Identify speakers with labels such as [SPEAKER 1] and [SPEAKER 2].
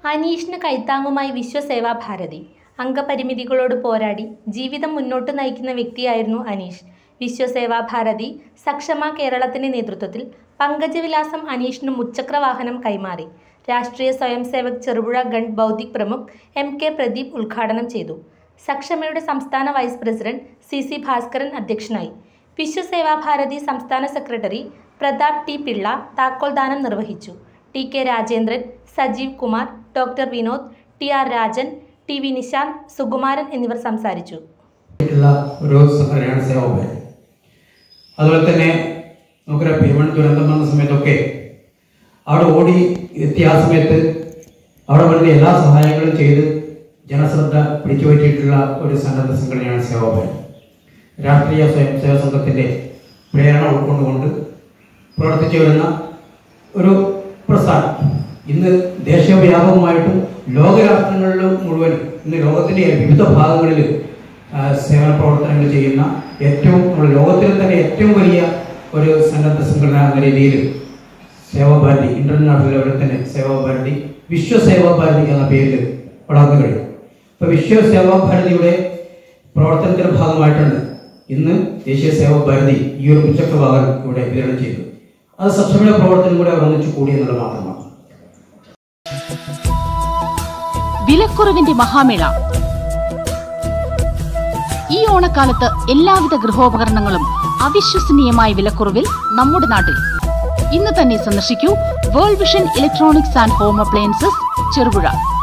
[SPEAKER 1] അനീഷിന് കൈത്താങ്ങുമായി വിശ്വസേവാ ഭാരതി അംഗപരിമിതികളോട് പോരാടി ജീവിതം മുന്നോട്ട് നയിക്കുന്ന വ്യക്തിയായിരുന്നു അനീഷ് വിശ്വസേവാ ഭാരതി സക്ഷമ കേരളത്തിന്റെ നേതൃത്വത്തിൽ പങ്കജവിലാസം അനീഷിന് മുച്ചക്ര വാഹനം കൈമാറി രാഷ്ട്രീയ സ്വയംസേവക് ചെറുപുഴ ഗണ്ട് ബൗദ്ധിക് പ്രമുഖ് എം കെ പ്രദീപ് ഉദ്ഘാടനം ചെയ്തു സക്ഷമയുടെ സംസ്ഥാന vice president C C Bhaskaran അധ്യക്ഷനായി വിശ്വസേവാ ഭാരതി സംസ്ഥാന സെക്രട്ടറി പ്രതാപ് ടി പിള്ള താക്കോൽദാനം നിർവഹിച്ചു T K Rajendran Sajeev Kumar doctor Vinod T R Rajan T V Nishanth Sukumaran എന്നിവർ സംസാരിച്ചു
[SPEAKER 2] ഉള്ള ഒരു സംഘടനയാണ് സേവാഭാരതി അതുപോലെ തന്നെ നമുക്കറിയാം ഭീമൺ ദുരന്തം വന്ന സമയത്തൊക്കെ അവിടെ ഓടി എത്തിയ ആ സമയത്ത് അവിടെ വേണ്ട എല്ലാ സഹായങ്ങളും ചെയ്ത് ജനശ്രദ്ധ പിടിച്ചുപറ്റിയിട്ടുള്ള ഒരു സന്നദ്ധ സംഘടനയാണ് സേവാഭാരതി രാഷ്ട്രീയ സ്വയം സേവക സംഘത്തിൻ്റെ പ്രേരണ ഉൾക്കൊണ്ടുകൊണ്ട് പ്രവർത്തിച്ചു വരുന്ന ഒരു പ്രസ്ഥാനം ഇന്ന് ദേശീയവ്യാപകമായിട്ടും ലോകരാഷ്ട്രങ്ങളിലും മുഴുവനും ഇന്ന് ലോകത്തിൻ്റെ വിവിധ ഭാഗങ്ങളിൽ ആ, സേവന പ്രവർത്തനങ്ങൾ ചെയ്യുന്ന ഏറ്റവും നമ്മുടെ ലോകത്തിലെ തന്നെ ഏറ്റവും വലിയ ഒരു സന്നദ്ധ സംഘടന എന്ന രീതിയിൽ സേവാഭാരതി ഇന്റർനാഷണൽ ലെവലിൽ തന്നെ സേവാഭാരതി വിശ്വസേവാഭാരതി എന്ന പേരിൽ വളർന്നു കഴിഞ്ഞു അപ്പോൾ വിശ്വസേവാഭാരതിയുടെ പ്രവർത്തനത്തിന്റെ ഭാഗമായിട്ടാണ് ഇന്ന് ദേശീയ സേവാഭാരതി ഈ ഒരു മുച്ചക്ര വാഹനം ഇവിടെ വിതരണം ചെയ്തു അത് സക്ഷമയുടെ പ്രവർത്തനം കൂടെ അവർ ഒന്നിച്ചു കൂടി എന്നുള്ളത് മാത്രമാണ്
[SPEAKER 3] വിലക്കുറവിന്റെ മഹാമേള ഈ ഓണക്കാലത്ത് എല്ലാവിധ ഗൃഹോപകരണങ്ങളും അവിശ്വസനീയമായ വിലക്കുറവിൽ നമ്മുടെ നാട്ടിൽ ഇന്ന് തന്നെ സന്ദർശിക്കൂ World Vision electronics and home appliances Cherupuzha